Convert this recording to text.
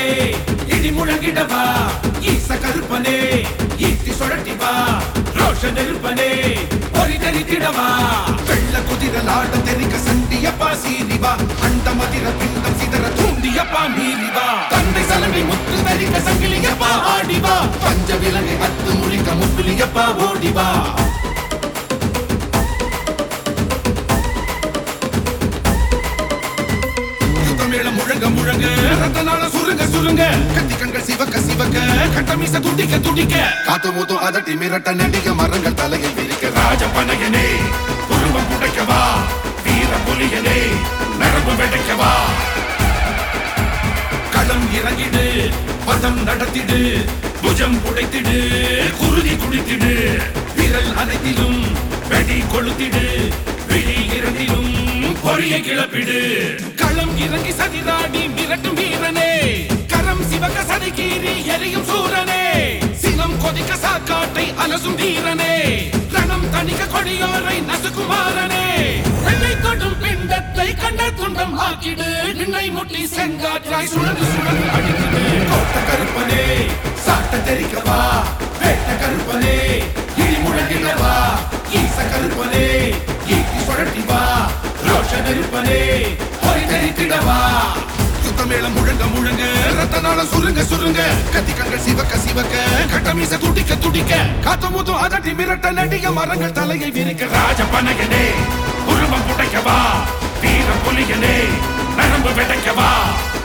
கருப்பனே இடி முழங்கிடவா ஈச கருப்பனே ஈட்டி சுழட்டி வா ரோஷ நெருப்பனே பொறி தெரித்திடவா வெள்ள குதிரலாட தெரிக்க சண்டியப்பா சீரிவா அண்ட மதிர பிண்டம் சிதற தூண்டியப்பா மீறிவா தந்தை சலங்கை முத்து தரிக்க சங்கிலியப்பா ஆடிவா பஞ்ச விலங்கை அத்து முறிக்க முப்பிலியப்பா ஓடிவா தமிழம் முழங்க முழங்க ரத்தனால சுருங்க சுருங்க கத்தி கண்கள் சிவக்க சிவக்க கட்டமீச துடிக்க துடிக்க காத்து மூத்தும் அதட்டி மிரட்ட நெடிக மரங்கள் தலையில் விரிக்க ராஜபனையனே உருவம் புடைக்கவா வீர புலியனே நரம்பு வெடைக்கவா களம் இறங்கிடு பதம் நடத்திடு புஜம் புடைத்திடு குருதி குடித்திடு விரல் அனைத்திலும் வெடி கொளுத்திடு விழி இரண்டிலும் பொறிய கிளப்பிடு களம் இறங்கி சதிராடி மிரட்டும் வீரனே கரம் சிவக்க சதிகீறி எரியும் சூரனே சினம் கொதிக்க சாக்காட்டை அலசும் வீரனே ரணம் தணிக்க கொடியோரை நசுகுமாரனே வெள்ளை தொடும் பிண்டத்தை கண்ட துண்டம் ஆக்கிடு விண்ணை முட்டி செங்காற்றாய் சுழந்து சுழந்து அடிக்குது கோட்ட கருப்பனே சாட்ட தெரிக்கவா வேட்ட கருப்பனே இடி முழங்கிடவா ஈச கருப்பனே ஈட்டி சுழட்டி வா ரோஷ நெருப்பனே பொறி தெரித்திடவா சுத்தமேளம் முழங்க முழங்க ரத்தனால சுருங்க சுருங்க கத்தி கண்கள் சிவக்க சிவக்க கட்டமீச துடிக்க துடிக்க காத்து மூத்தும் அதட்டி மிரட்ட நடிக மரங்கள் தலையை விரிக்க ராஜபனையனே உருவம் புடைக்கவா வீர புலியனே நரம்பு வெடைக்கவா